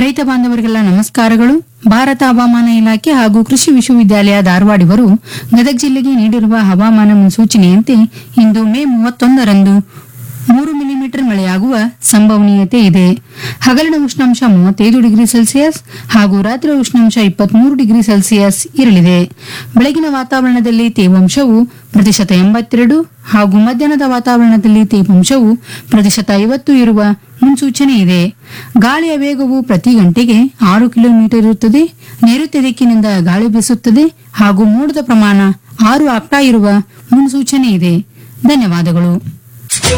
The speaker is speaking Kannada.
ರೈತ ಬಾಂಧವರಿಗೆಲ್ಲ ನಮಸ್ಕಾರಗಳು ಭಾರತ ಹವಾಮಾನ ಇಲಾಖೆ ಹಾಗೂ ಕೃಷಿ ವಿಶ್ವವಿದ್ಯಾಲಯ ಧಾರವಾಡಿವರು ಗದಗ ಜಿಲ್ಲೆಗೆ ನೀಡಿರುವ ಹವಾಮಾನ ಮುನ್ಸೂಚನೆಯಂತೆ ಇಂದು ಮೇ ಮೂವತ್ತೊಂದರಂದು ಮೂರು ಮಿಲಿಮೀಟರ್ ಮಳೆಯಾಗುವ ಸಂಭವನೀಯತೆ ಇದೆ ಹಗಲಿನ ಉಷ್ಣಾಂಶ ಮೂವತ್ತೈದು ಡಿಗ್ರಿ ಸೆಲ್ಸಿಯಸ್ ಹಾಗೂ ರಾತ್ರಿ ಉಷ್ಣಾಂಶ ಇಪ್ಪತ್ಮೂರು ಡಿಗ್ರಿ ಸೆಲ್ಸಿಯಸ್ ಇರಲಿದೆ ಬೆಳಗಿನ ವಾತಾವರಣದಲ್ಲಿ ತೇವಾಂಶವು ಪ್ರತಿಶತ ಎಂಬತ್ತೆರಡು ಹಾಗೂ ಮಧ್ಯಾಹ್ನದ ವಾತಾವರಣದಲ್ಲಿ ತೇವಾಂಶವು ಪ್ರತಿಶತ ಐವತ್ತು ಇರುವ ಮುನ್ಸೂಚನೆ ಇದೆ ಗಾಳಿಯ ವೇಗವು ಪ್ರತಿ ಗಂಟೆಗೆ ಆರು ಕಿಲೋಮೀಟರ್ ಇರುತ್ತದೆ ನೈಋತ್ಯ ದಿಕ್ಕಿನಿಂದ ಗಾಳಿ ಬೀಸುತ್ತದೆ ಹಾಗೂ ಮೋಡದ ಪ್ರಮಾಣ ಆರು ಆಗ್ತಾ ಇರುವ ಮುನ್ಸೂಚನೆ ಇದೆ ಧನ್ಯವಾದಗಳು